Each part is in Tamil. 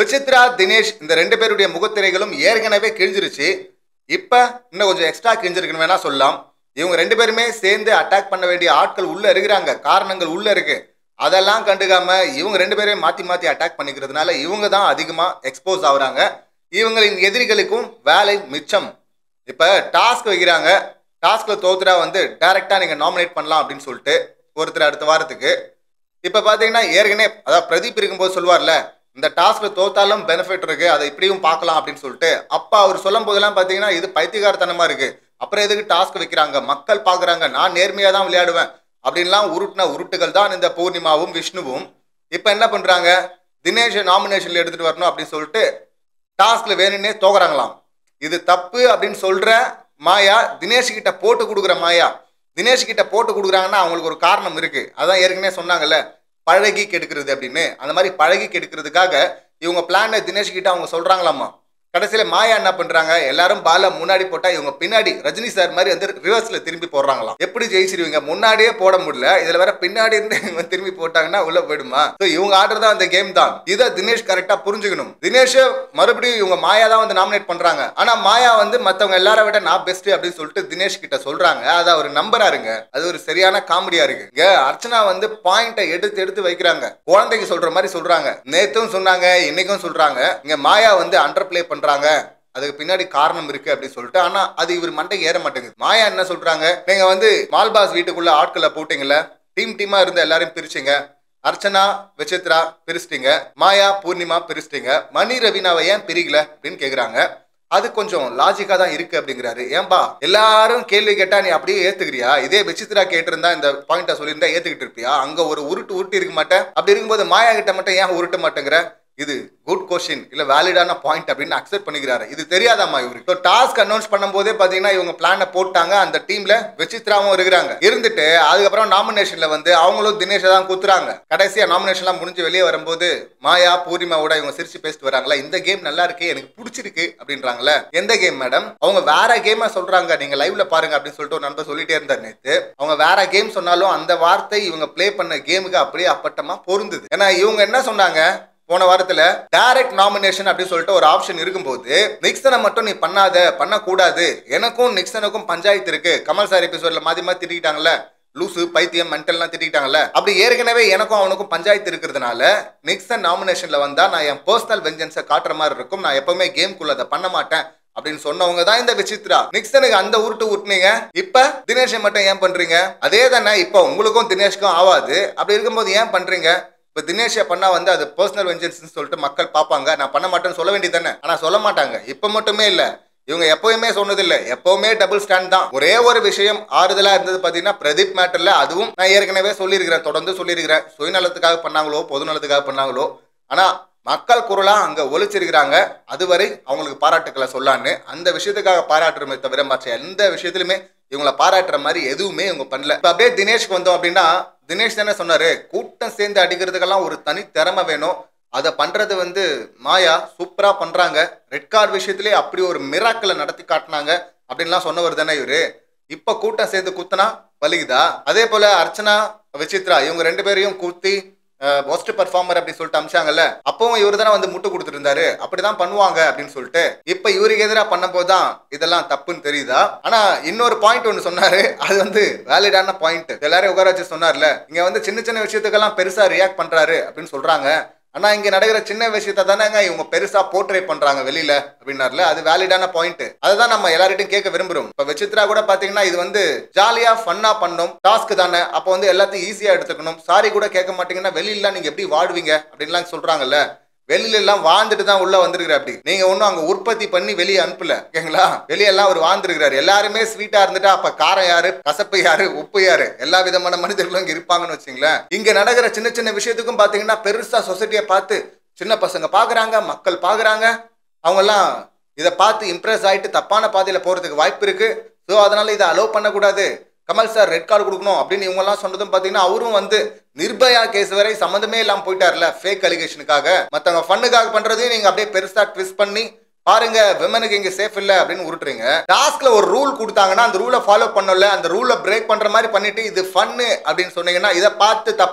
விசித்ரா தினேஷ் இந்த ரெண்டு பேருடைய முகத்திரைகளும் ஏற்கனவே கிழிஞ்சிருச்சு இப்ப இன்னும் கொஞ்சம் எக்ஸ்ட்ரா கிழிஞ்சிருக்குன்னு வேணா சொல்லலாம் இவங்க ரெண்டு பேருமே சேர்ந்து அட்டாக் பண்ண வேண்டிய ஆட்கள் உள்ள இருக்கிறாங்க காரணங்கள் உள்ள இருக்கு அதெல்லாம் கண்டுக்காம இவங்க ரெண்டு பேரையும் மாத்தி மாத்தி அட்டாக் பண்ணிக்கிறதுனால இவங்க தான் அதிகமா எக்ஸ்போஸ் ஆகுறாங்க இவங்களின் எதிரிகளுக்கும் வேலை மிச்சம் இப்ப டாஸ்க் வைக்கிறாங்க டாஸ்க்ல தோத்துட்டா வந்து டைரக்டா நீங்க நாமினேட் பண்ணலாம் அப்படின்னு சொல்லிட்டு ஒருத்தர் அடுத்த வாரத்துக்கு இப்ப பாத்தீங்கன்னா ஏற்கனவே அதாவது பிரதீப் இருக்கும்போது சொல்லுவார்ல இந்த டாஸ்க்ல தோத்தாலும் பெனிஃபிட் இருக்கு அதை இப்படியும் பார்க்கலாம் அப்படின்னு சொல்லிட்டு அப்ப அவர் சொல்லும் போதெல்லாம் பாத்தீங்கன்னா இது பைத்தியகாரத்தனமா இருக்கு அப்புறம் எதுக்கு டாஸ்க் வைக்கிறாங்க மக்கள் பாக்குறாங்க நான் நேர்மையா தான் விளையாடுவேன் அப்படின்லாம் உருட்டின உருட்டுகள் தான் இந்த பூர்ணிமாவும் விஷ்ணுவும் இப்ப என்ன பண்றாங்க தினேஷை நாமினேஷன்ல எடுத்துட்டு வரணும் அப்படின்னு சொல்லிட்டு டாஸ்க்ல வேணும்னே தோக்குறாங்களாம் இது தப்பு அப்படின்னு சொல்ற மாயா தினேஷ் கிட்ட போட்டு கொடுக்குற மாயா தினேஷ் கிட்ட போட்டு கொடுக்குறாங்கன்னா அவங்களுக்கு ஒரு காரணம் இருக்கு அதான் ஏற்கனவே சொன்னாங்கல்ல பழகி கெடுக்கிறது அப்படின்னு அந்த மாதிரி பழகி கெடுக்கிறதுக்காக இவங்க பிளானை தினேஷ் கிட்ட அவங்க சொல்றாங்களாமா கடைசியில மாயா என்ன பண்றாங்க எல்லாரும் பால முன்னாடி போட்டா இவங்க பின்னாடி ரஜினி சார் மாதிரி வந்து ரிவர்ஸ்ல திரும்பி போடுறாங்களாம் எப்படி ஜெயிச்சிருவீங்க முன்னாடியே போட முடியல இதுல வேற பின்னாடி இருந்து இவங்க திரும்பி போட்டாங்கன்னா உள்ள போயிடுமா So இவங்க ஆடுறது அந்த கேம் தான் இதை தினேஷ் கரெக்டா புரிஞ்சுக்கணும் தினேஷ் மறுபடியும் இவங்க மாயா தான் வந்து நாமினேட் பண்றாங்க ஆனா மாயா வந்து மத்தவங்க எல்லாரை விட நான் பெஸ்ட் அப்படின்னு சொல்லிட்டு தினேஷ் கிட்ட சொல்றாங்க அதை அவர் நம்புறாருங்க அது ஒரு சரியான காமெடியா இருக்கு இங்க அர்ச்சனா வந்து பாயிண்ட எடுத்து எடுத்து வைக்கிறாங்க குழந்தைக்கு சொல்ற மாதிரி சொல்றாங்க நேத்தும் சொன்னாங்க இன்னைக்கும் சொல்றாங்க இங்க மாயா வந்து அண்டர் பிளே பண்றாங்க அதுக்கு பின்னாடி காரணம் இருக்கு அப்படின்னு சொல்லிட்டு ஆனா அது இவர் மண்டைக்கு ஏற மாட்டேங்குது மாயா என்ன சொல்றாங்க நீங்க வந்து மால்பாஸ் வீட்டுக்குள்ள ஆட்களை போட்டீங்கல்ல டீம் டீமா இருந்து எல்லாரையும் பிரிச்சீங்க அர்ச்சனா விசித்ரா பிரிச்சிட்டீங்க மாயா பூர்ணிமா பிரிச்சிட்டீங்க மணி ரவீனாவை ஏன் பிரிக்கல அப்படின்னு கேக்குறாங்க அது கொஞ்சம் லாஜிக்கா தான் இருக்கு அப்படிங்கிறாரு ஏன்பா எல்லாரும் கேள்வி கேட்டா நீ அப்படியே ஏத்துக்கிறியா இதே விசித்ரா கேட்டிருந்தா இந்த பாயிண்ட சொல்லியிருந்தா ஏத்துக்கிட்டு இருப்பியா அங்க ஒரு உருட்டு உருட்டி இருக்க மாட்டேன் அப்படி இருக்கும்போது மாயா கிட்ட மட்டும் ஏன் உருட்ட மாட்டேங்கிற இது குட் கொஸ்டின் இல்ல வேலிடான பாயிண்ட் அப்படின்னு அக்செப்ட் பண்ணிக்கிறாரு இது தெரியாதாமா இவருக்கு டாஸ்க் அனௌன்ஸ் பண்ணும்போதே பாத்தீங்கன்னா இவங்க பிளான போட்டாங்க அந்த டீம்ல விசித்ராவும் இருக்கிறாங்க இருந்துட்டு அதுக்கப்புறம் நாமினேஷன்ல வந்து அவங்களும் தினேஷை தான் குத்துறாங்க கடைசியா நாமினேஷன்லாம் முடிஞ்சு வெளியே வரும்போது மாயா பூர்ணிமாவோட இவங்க சிரிச்சு பேசிட்டு வராங்களா இந்த கேம் நல்லா இருக்கு எனக்கு பிடிச்சிருக்கு அப்படின்றாங்களே எந்த கேம் மேடம் அவங்க வேற கேம சொல்றாங்க நீங்க லைவ்ல பாருங்க அப்படின்னு சொல்லிட்டு ஒரு நண்பர் சொல்லிட்டே இருந்தார் நேத்து அவங்க வேற கேம் சொன்னாலும் அந்த வார்த்தை இவங்க ப்ளே பண்ண கேமுக்கு அப்படியே அப்பட்டமா பொருந்தது ஏன்னா இவங்க என்ன சொன்னாங்க போன வாரத்துல டைரக்ட் நாமினேஷன் அப்படின்னு சொல்லிட்டு ஒரு ஆப்ஷன் இருக்கும்போது நிக்சனை மட்டும் நீ பண்ணாத பண்ணக்கூடாது எனக்கும் நிக்சனுக்கும் பஞ்சாயத்து இருக்கு கமல் சார் எபிசோட்ல மாத்தி மாத்தி திட்டிக்கிட்டாங்கல்ல லூசு பைத்தியம் மென்டல்லாம் திட்டிக்கிட்டாங்கல்ல அப்படி ஏற்கனவே எனக்கும் அவனுக்கும் பஞ்சாயத்து இருக்கிறதுனால நிக்சன் நாமினேஷன்ல வந்தா நான் என் பர்சனல் வெஞ்சன்ஸை காட்டுற மாதிரி இருக்கும் நான் எப்பவுமே கேம்குள்ள அதை பண்ண மாட்டேன் அப்படின்னு சொன்னவங்க தான் இந்த விசித்ரா நிக்சனுக்கு அந்த உருட்டு உருட்டுனீங்க இப்ப தினேஷை மட்டும் ஏன் பண்றீங்க அதே தானே இப்போ உங்களுக்கும் தினேஷ்க்கும் ஆவாது அப்படி இருக்கும்போது ஏன் பண்றீங்க இப்ப தினேஷை பண்ணா வந்து அது பர்சனல் வெஞ்சன்ஸ் சொல்லிட்டு மக்கள் பார்ப்பாங்க நான் பண்ண மாட்டேன்னு சொல்ல வேண்டியது தானே ஆனா சொல்ல மாட்டாங்க இப்ப மட்டுமே இல்ல இவங்க எப்பவுமே சொன்னது இல்ல எப்பவுமே டபுள் ஸ்டாண்ட் தான் ஒரே ஒரு விஷயம் ஆறுதலா இருந்தது பாத்தீங்கன்னா பிரதீப் மேட்டர்ல அதுவும் நான் ஏற்கனவே சொல்லியிருக்கிறேன் தொடர்ந்து சொல்லியிருக்கிறேன் சுயநலத்துக்காக பண்ணாங்களோ பொது நலத்துக்காக பண்ணாங்களோ ஆனா மக்கள் குரலா அங்க ஒழிச்சிருக்கிறாங்க அதுவரை அவங்களுக்கு பாராட்டுக்களை சொல்லான்னு அந்த விஷயத்துக்காக பாராட்டுறமே தவிர மற்ற எந்த விஷயத்திலுமே இவங்களை பாராட்டுற மாதிரி எதுவுமே இவங்க பண்ணல இப்ப அப்படியே தினேஷ்க்கு வந்தோம் அப்படின்னா தினேஷ் தானே சொன்னாரு கூட்டம் சேர்ந்து அடிக்கிறதுக்கெல்லாம் ஒரு தனி திறமை வேணும் அதை பண்றது வந்து மாயா சூப்பரா பண்றாங்க ரெட் கார்டு விஷயத்திலே அப்படி ஒரு மிராக்களை நடத்தி காட்டினாங்க அப்படின்லாம் சொன்னவர் தானே இவரு இப்ப கூட்டம் சேர்ந்து குத்துனா வலிக்குதா அதே போல அர்ச்சனா விசித்ரா இவங்க ரெண்டு பேரையும் குத்தி பெஸ்ட் பர்ஃபார்மர் அப்படி சொல்லிட்டு அமிச்சாங்கல்ல அப்பவும் இவர் தானே வந்து முட்டு கொடுத்துட்டு இருந்தாரு அப்படிதான் பண்ணுவாங்க அப்படின்னு சொல்லிட்டு இப்ப இவருக்கு எதிராக பண்ணும்போது தான் இதெல்லாம் தப்புன்னு தெரியுதா ஆனா இன்னொரு பாயிண்ட் ஒன்று சொன்னாரு அது வந்து வேலிடான பாயிண்ட் எல்லாரையும் உட்கார வச்சு சொன்னார்ல இங்க வந்து சின்ன சின்ன விஷயத்துக்கெல்லாம் பெருசா ரியாக்ட் பண்றாரு அப்படின்னு சொல்றாங்க ஆனா இங்க நடக்கிற சின்ன விஷயத்த தானேங்க இவங்க பெருசா போர்ட்ரே பண்றாங்க வெளியில அப்படின்னார்ல அது வேலிடான பாயிண்ட் அதுதான் நம்ம எல்லார்கிட்டையும் கேட்க விரும்புறோம் இப்ப விசித்ரா கூட பாத்தீங்கன்னா இது வந்து ஜாலியா ஃபன்னா பண்ணும் டாஸ்க் தானே அப்போ வந்து எல்லாத்தையும் ஈஸியா எடுத்துக்கணும் சாரி கூட கேட்க மாட்டீங்கன்னா வெளியில நீங்க எப்படி வாடுவீங்க அப்படின்லாம் சொல்றாங்கல்ல வெளியில எல்லாம் வாழ்ந்துட்டு தான் உள்ள வந்திருக்கிற அப்படி நீங்க ஒன்றும் அங்க உற்பத்தி பண்ணி வெளியே அனுப்பல ஓகேங்களா வெளியெல்லாம் அவர் வாழ்ந்துருக்கிறாரு எல்லாருமே ஸ்வீட்டா இருந்துட்டா அப்ப காரம் யாரு கசப்பு யாரு உப்பு யாரு எல்லா விதமான மனிதர்களும் இங்க இருப்பாங்கன்னு வச்சுங்களேன் இங்க நடக்கிற சின்ன சின்ன விஷயத்துக்கும் பாத்தீங்கன்னா பெருசா சொசைட்டியை பார்த்து சின்ன பசங்க பாக்குறாங்க மக்கள் பாக்குறாங்க அவங்க எல்லாம் இதை பார்த்து இம்ப்ரெஸ் ஆயிட்டு தப்பான பாதையில போறதுக்கு வாய்ப்பு இருக்கு ஸோ அதனால இதை அலோவ் பண்ணக்கூடாது கமல் சார் ரெட் கார்டு கொடுக்கணும் அப்படின்னு இவங்க எல்லாம் சொன்னதும் பாத்தீங்கன்னா அவரும் வந்து நிர்பயா கேஸ் வரை சம்மந்தமே இல்லாம போயிட்டார்ல ஃபேக் அலிகேஷனுக்காக மத்தவங்க ஃபண்ணுக்காக பண்றதையும் நீங்க அப்படியே பெருசா ட்விஸ்ட் பண்ணி பாருங்க விமனுக்கு இங்க சேஃப் இல்ல அப்படின்னு உருட்டுறீங்க டாஸ்க்ல ஒரு ரூல் கொடுத்தாங்கன்னா அந்த ரூலை ஃபாலோ பண்ணல அந்த ரூலை பிரேக் பண்ற மாதிரி பண்ணிட்டு இது ஃபன்னு அப்படின்னு சொன்னீங்கன்னா இதை பார்த்து தப்பா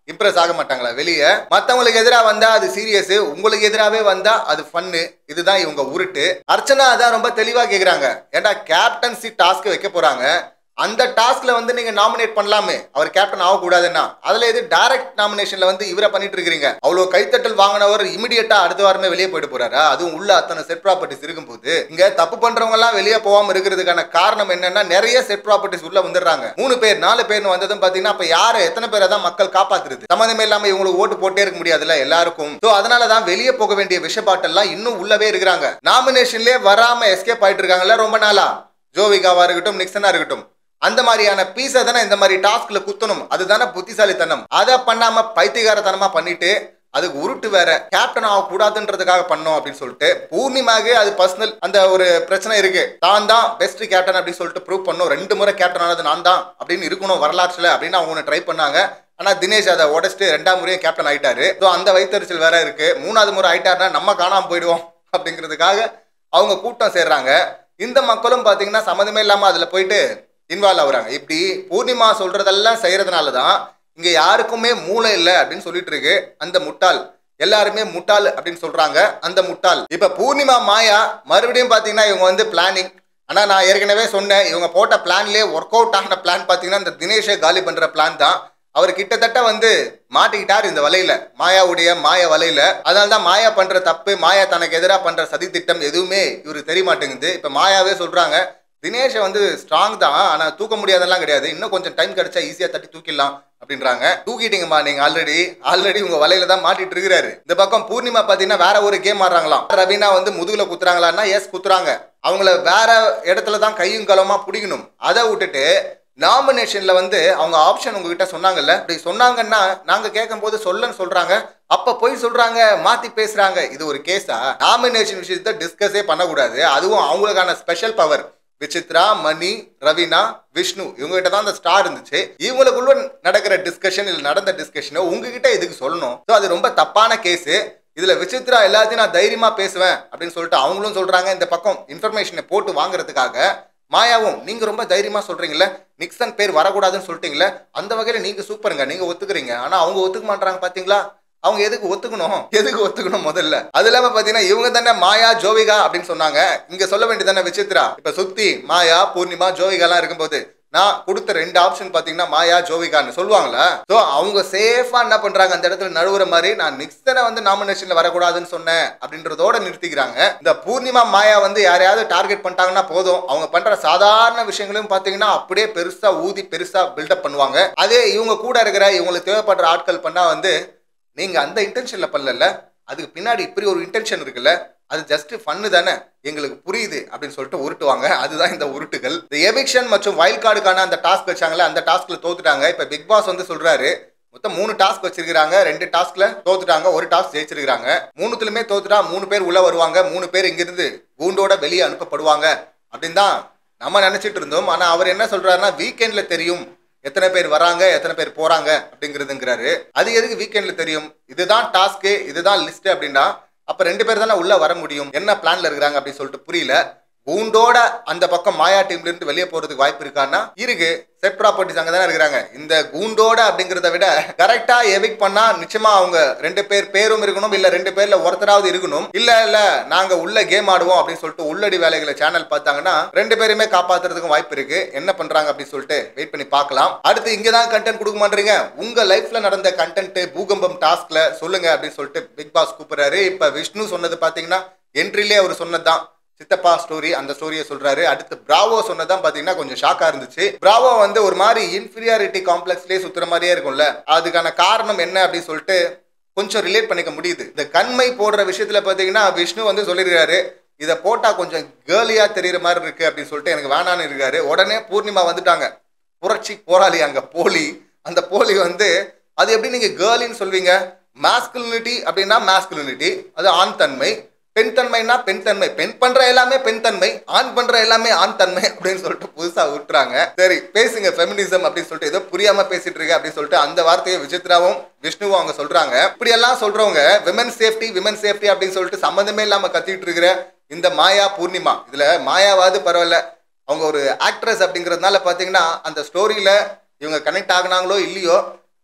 இம்ப்ரெஸ் ஆக மாட்டாங்களா வெளியே மத்தவங்களுக்கு எதிராக வந்தா அது சீரியஸ் உங்களுக்கு எதிராகவே வந்தா அது ஃபன்னு இதுதான் இவங்க உருட்டு அர்ச்சனா அதான் ரொம்ப தெளிவா கேக்குறாங்க ஏன்டா கேப்டன்சி டாஸ்க் வைக்க போறாங்க அந்த டாஸ்க்ல வந்து நீங்க நாமினேட் பண்ணலாமே அவர் கேப்டன் ஆகக்கூடாதுன்னா அதுல எது டைரக்ட் நாமினேஷன்ல வந்து இவரை பண்ணிட்டு இருக்கீங்க அவ்வளவு கைத்தட்டல் வாங்கினவர் இமிடியட்டா அடுத்த வாரமே வெளியே போயிட்டு போறாரா அதுவும் உள்ள அத்தனை செட் ப்ராப்பர்ட்டிஸ் இருக்கும்போது இங்க தப்பு பண்றவங்க எல்லாம் வெளியே போகாம இருக்கிறதுக்கான காரணம் என்னன்னா நிறைய செட் ப்ராப்பர்ட்டிஸ் உள்ள வந்துடுறாங்க மூணு பேர் நாலு பேர்னு வந்ததும் பாத்தீங்கன்னா அப்ப யாரை எத்தனை பேரை தான் மக்கள் காப்பாத்துறது சம்மந்தமே இல்லாம இவங்களுக்கு ஓட்டு போட்டே இருக்க முடியாதுல்ல எல்லாருக்கும் சோ அதனாலதான் வெளியே போக வேண்டிய விஷபாட்டெல்லாம் இன்னும் உள்ளவே இருக்கிறாங்க நாமினேஷன்லயே வராம எஸ்கேப் ஆயிட்டு இருக்காங்கல்ல ரொம்ப நாளா ஜோவிகாவா இருக்கட்டும் நிக்சனா இருக்கட்டும் அந்த மாதிரியான பீஸை தானே இந்த மாதிரி டாஸ்க்ல குத்தணும் அதுதானே புத்திசாலித்தனம் அதை பண்ணாம பைத்தியகாரத்தனமா பண்ணிட்டு அதுக்கு உருட்டு வேற கேப்டன் ஆகக்கூடாதுன்றதுக்காக பண்ணோம் அப்படின்னு சொல்லிட்டு பூர்ணிமாக்கு அது பர்சனல் அந்த ஒரு பிரச்சனை இருக்கு தான் தான் பெஸ்ட் கேப்டன் அப்படின்னு சொல்லிட்டு ப்ரூவ் பண்ணும் ரெண்டு முறை கேப்டன் ஆனது நான் தான் அப்படின்னு இருக்கணும் வரலாற்றுல அப்படின்னு அவங்க ஒன்று ட்ரை பண்ணாங்க ஆனா தினேஷ் அதை உடச்சிட்டு ரெண்டாம் முறையும் கேப்டன் ஆயிட்டாரு ஸோ அந்த வைத்தறிச்சல் வேற இருக்கு மூணாவது முறை ஆயிட்டாருன்னா நம்ம காணாம போயிடுவோம் அப்படிங்கிறதுக்காக அவங்க கூட்டம் சேர்றாங்க இந்த மக்களும் பாத்தீங்கன்னா சம்மந்தமே இல்லாம அதுல போயிட்டு இன்வால்வ் ஆகுறாங்க இப்படி பூர்ணிமா சொல்றதெல்லாம் செய்யறதுனால தான் இங்க யாருக்குமே மூளை இல்லை அப்படின்னு சொல்லிட்டு இருக்கு அந்த முட்டாள் எல்லாருமே முட்டாள் அப்படின்னு சொல்றாங்க அந்த முட்டாள் இப்ப பூர்ணிமா மாயா மறுபடியும் பாத்தீங்கன்னா இவங்க வந்து பிளானிங் ஆனா நான் ஏற்கனவே சொன்னேன் இவங்க போட்ட பிளான்லயே ஒர்க் அவுட் ஆன பிளான் பாத்தீங்கன்னா இந்த தினேஷை காலி பண்ற பிளான் தான் அவர் கிட்டத்தட்ட வந்து மாட்டிக்கிட்டார் இந்த வலையில மாயாவுடைய மாய வலையில அதனால தான் மாயா பண்ற தப்பு மாயா தனக்கு எதிராக பண்ற சதி திட்டம் எதுவுமே இவருக்கு தெரிய மாட்டேங்குது இப்ப மாயாவே சொல்றாங்க தினேஷை வந்து ஸ்ட்ராங் தான் ஆனா தூக்க முடியாதெல்லாம் கிடையாது இன்னும் கொஞ்சம் டைம் கிடைச்சா ஈஸியா தட்டி தூக்கிடலாம் அப்படின்றாங்க தூக்கிட்டீங்கம்மா நீங்க ஆல்ரெடி ஆல்ரெடி உங்க வலையில தான் மாட்டிட்டு இருக்கிறாரு இந்த பக்கம் பூர்ணிமா பாத்தீங்கன்னா வேற ஒரு கேம் ஆடுறாங்களாம் ரவீனா வந்து முதுகுல குத்துறாங்களான்னா எஸ் குத்துறாங்க அவங்கள வேற இடத்துல தான் கையும் களமா பிடிக்கணும் அதை விட்டுட்டு நாமினேஷன்ல வந்து அவங்க ஆப்ஷன் உங்ககிட்ட சொன்னாங்கல்ல அப்படி சொன்னாங்கன்னா நாங்க கேட்கும் போது சொல்லன்னு சொல்றாங்க அப்ப போய் சொல்றாங்க மாத்தி பேசுறாங்க இது ஒரு கேஸா நாமினேஷன் விஷயத்தை டிஸ்கஸே பண்ணக்கூடாது அதுவும் அவங்களுக்கான ஸ்பெஷல் பவர் விசித்ரா மணி ரவீனா விஷ்ணு இவங்க கிட்ட தான் அந்த ஸ்டார் இருந்துச்சு இவங்களுக்குள்ள நடக்கிற டிஸ்கஷன் இல்ல நடந்த டிஸ்கஷனை உங்ககிட்ட இதுக்கு சொல்லணும் ஸோ அது ரொம்ப தப்பான கேஸ் இதுல விசித்ரா எல்லாத்தையும் நான் தைரியமா பேசுவேன் அப்படின்னு சொல்லிட்டு அவங்களும் சொல்றாங்க இந்த பக்கம் இன்ஃபர்மேஷனை போட்டு வாங்குறதுக்காக மாயாவும் நீங்க ரொம்ப தைரியமா சொல்றீங்கல்ல நிக்சன் பேர் வரக்கூடாதுன்னு சொல்லிட்டீங்களே அந்த வகையில நீங்க சூப்பருங்க நீங்க ஒத்துக்கிறீங்க ஆனா அவங்க ஒத்துக்க மாட்டாங்க பாத்தீங்களா அவங்க எதுக்கு ஒத்துக்கணும் எதுக்கு ஒத்துக்கணும் முதல்ல அது இல்லாம பாத்தீங்கன்னா இவங்க தானே மாயா ஜோவிகா அப்படின்னு சொன்னாங்க இங்க சொல்ல வேண்டியது தானே விசித்ரா இப்ப சுத்தி மாயா பூர்ணிமா ஜோவிகா எல்லாம் இருக்கும்போது நான் கொடுத்த ரெண்டு ஆப்ஷன் பாத்தீங்கன்னா மாயா ஜோவிகான்னு சொல்லுவாங்களா சோ அவங்க சேஃபா என்ன பண்றாங்க அந்த இடத்துல நடுவுற மாதிரி நான் நிக்சனை வந்து நாமினேஷன்ல வரக்கூடாதுன்னு சொன்னேன் அப்படின்றதோட நிறுத்திக்கிறாங்க இந்த பூர்ணிமா மாயா வந்து யாரையாவது டார்கெட் பண்ணிட்டாங்கன்னா போதும் அவங்க பண்ற சாதாரண விஷயங்களும் பாத்தீங்கன்னா அப்படியே பெருசா ஊதி பெருசா பில்டப் பண்ணுவாங்க அதே இவங்க கூட இருக்கிற இவங்களுக்கு தேவைப்படுற ஆட்கள் பண்ணா வந்து நீங்க அந்த இன்டென்ஷன்ல பண்ணல அதுக்கு பின்னாடி இப்படி ஒரு இன்டென்ஷன் இருக்குல்ல அது ஜஸ்ட் ஃபன்னு தானே எங்களுக்கு புரியுது அப்படின்னு சொல்லிட்டு உருட்டுவாங்க அதுதான் இந்த உருட்டுகள் இந்த எவிக்ஷன் மற்றும் வைல்ட் கார்டுக்கான அந்த டாஸ்க் வச்சாங்களே அந்த டாஸ்க்ல தோத்துட்டாங்க இப்ப பிக் பாஸ் வந்து சொல்றாரு மொத்தம் மூணு டாஸ்க் வச்சிருக்காங்க ரெண்டு டாஸ்க்ல தோத்துட்டாங்க ஒரு டாஸ்க் ஜெயிச்சிருக்காங்க மூணுத்துலயுமே தோத்துட்டா மூணு பேர் உள்ள வருவாங்க மூணு பேர் இங்கிருந்து கூண்டோட வெளியே அனுப்பப்படுவாங்க அப்படின்னு தான் நம்ம நினைச்சிட்டு இருந்தோம் ஆனா அவர் என்ன சொல்றாருன்னா வீக்கெண்ட்ல தெரியும் எத்தனை பேர் வராங்க எத்தனை பேர் போறாங்க அப்படிங்கிறதுங்கிறாரு அது எதுக்கு வீக்கெண்ட்ல தெரியும் இதுதான் டாஸ்க்கு இதுதான் லிஸ்ட் அப்படின்னா அப்ப ரெண்டு பேர் தானே உள்ள வர முடியும் என்ன பிளான்ல இருக்கிறாங்க அப்படின்னு சொல்லிட்டு புரியல கூண்டோட அந்த பக்கம் மாயா டீம்ல இருந்து வெளியே போறதுக்கு வாய்ப்பு இருக்கான்னா இருக்கு செட் ப்ராப்பர்ட்டிஸ் அங்க தானே இருக்கிறாங்க இந்த கூண்டோட அப்படிங்கிறத விட கரெக்டா எவிக் பண்ணா நிச்சயமா அவங்க ரெண்டு பேர் பேரும் இருக்கணும் இல்ல ரெண்டு பேர்ல ஒருத்தராவது இருக்கணும் இல்ல இல்ல நாங்க உள்ள கேம் ஆடுவோம் அப்படின்னு சொல்லிட்டு உள்ளடி வேலைகளை சேனல் பார்த்தாங்கன்னா ரெண்டு பேருமே காப்பாத்துறதுக்கும் வாய்ப்பு இருக்கு என்ன பண்றாங்க அப்படின்னு சொல்லிட்டு வெயிட் பண்ணி பார்க்கலாம் அடுத்து இங்க தான் கண்டென்ட் கொடுக்க மாட்டீங்க உங்க லைஃப்ல நடந்த கண்டென்ட் பூகம்பம் டாஸ்க்ல சொல்லுங்க அப்படின்னு சொல்லிட்டு பிக் பாஸ் கூப்பிடுறாரு இப்ப விஷ்ணு சொன்னது பாத்தீங்கன்னா என்ட்ரிலே அவர் சொன்னதுதான் சித்தப்பா ஸ்டோரி அந்த ஸ்டோரியை சொல்றாரு அடுத்து பிராவோ சொன்னதான் பாத்தீங்கன்னா கொஞ்சம் ஷாக்கா இருந்துச்சு பிராவோ வந்து ஒரு மாதிரி இன்ஃபீரியாரிட்டி காம்ப்ளெக்ஸ்லயே சுத்துற மாதிரியே இருக்கும்ல அதுக்கான காரணம் என்ன அப்படின்னு சொல்லிட்டு கொஞ்சம் ரிலேட் பண்ணிக்க முடியுது இந்த கண்மை போடுற விஷயத்துல பாத்தீங்கன்னா விஷ்ணு வந்து சொல்லிருக்காரு இதை போட்டா கொஞ்சம் கேர்லியா தெரியுற மாதிரி இருக்கு அப்படின்னு சொல்லிட்டு எனக்கு வேணான்னு இருக்காரு உடனே பூர்ணிமா வந்துட்டாங்க புரட்சி போராளி அங்க போலி அந்த போலி வந்து அது எப்படி நீங்க கேர்ளின்னு சொல்வீங்க மாஸ்குலினிட்டி அப்படின்னா மாஸ்குலினிட்டி அது ஆண் தன்மை பெண் தன்மைனா பெண் தன்மை பெண் பண்ற எல்லாமே பெண் தன்மை ஆண் பண்ற எல்லாமே ஆண் தன்மை அப்படின்னு சொல்லிட்டு புதுசா விட்டுறாங்க சரி பேசுங்க ஃபெமினிசம் அப்படின்னு சொல்லிட்டு ஏதோ புரியாம பேசிட்டு இருக்கு அப்படின்னு சொல்லிட்டு அந்த வார்த்தையை விசித்ராவும் விஷ்ணுவும் அவங்க சொல்றாங்க இப்படி எல்லாம் சொல்றவங்க விமன் சேஃப்டி விமன் சேஃப்டி அப்படின்னு சொல்லிட்டு சம்மந்தமே இல்லாம கத்திட்டு இருக்கிற இந்த மாயா பூர்ணிமா இதுல மாயாவாது பரவாயில்ல அவங்க ஒரு ஆக்ட்ரஸ் அப்படிங்கிறதுனால பாத்தீங்கன்னா அந்த ஸ்டோரியில இவங்க கனெக்ட் ஆகுனாங்களோ இல்லையோ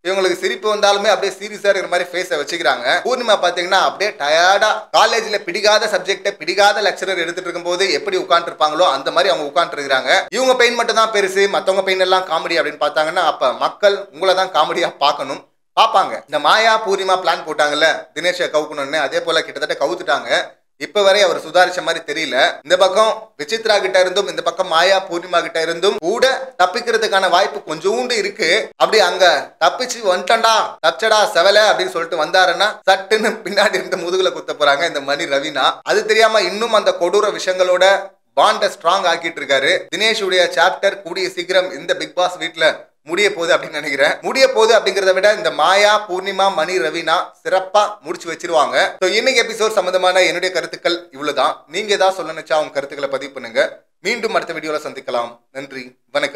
இவங்களுக்கு சிரிப்பு வந்தாலுமே அப்படியே சீரியஸா இருக்கிற மாதிரி ஃபேஸை வச்சுக்கிறாங்க பூர்ணிமா பாத்தீங்கன்னா அப்படியே டயர்டா காலேஜ்ல பிடிக்காத சப்ஜெக்ட பிடிக்காத லெக்சரர் எடுத்துட்டு இருக்கும்போது எப்படி உட்கார்ந்து இருப்பாங்களோ அந்த மாதிரி அவங்க உட்கார்ந்து இருக்காங்க இவங்க பெயின் மட்டும் தான் பெருசு மத்தவங்க பெயின் எல்லாம் காமெடி அப்படின்னு பார்த்தாங்கன்னா அப்ப மக்கள் உங்களை தான் காமெடியா பார்க்கணும் பார்ப்பாங்க இந்த மாயா பூர்ணிமா பிளான் போட்டாங்கல்ல தினேஷை கவுக்கணும்னு அதே போல கிட்டத்தட்ட கவுத்துட்டாங்க இப்ப வரை அவர் சுதாரிச்ச மாதிரி தெரியல இந்த பக்கம் விசித்ரா கிட்ட இருந்தும் இந்த பக்கம் மாயா பூர்ணிமா கிட்ட இருந்தும் கூட தப்பிக்கிறதுக்கான வாய்ப்பு கொஞ்சோண்டு இருக்கு அப்படி அங்க தப்பிச்சு வந்துட்டா தப்பிச்சடா செவல அப்படின்னு சொல்லிட்டு வந்தாருன்னா சட்டுன்னு பின்னாடி இருந்து முதுகுல குத்த போறாங்க இந்த மணி ரவினா அது தெரியாம இன்னும் அந்த கொடூர விஷயங்களோட பாண்டை ஸ்ட்ராங் ஆக்கிட்டு இருக்காரு தினேஷுடைய சாப்டர் கூடிய சீக்கிரம் இந்த பிக் பாஸ் வீட்ல முடிய போகுது அப்படின்னு நினைக்கிறேன் முடிய போகுது அப்படிங்கறத விட இந்த மாயா பூர்ணிமா மணி ரவினா சிறப்பா முடிச்சு வச்சிருவாங்க ஸோ இன்னைக்கு எபிசோட் சம்பந்தமான என்னுடைய கருத்துக்கள் இவ்வளவுதான் நீங்க ஏதாவது சொல்ல நினைச்சா உங்க கருத்துக்களை பதிவு பண்ணுங்க மீண்டும் அடுத்த வீடியோல சந்திக்கலாம் நன்றி வணக்கம்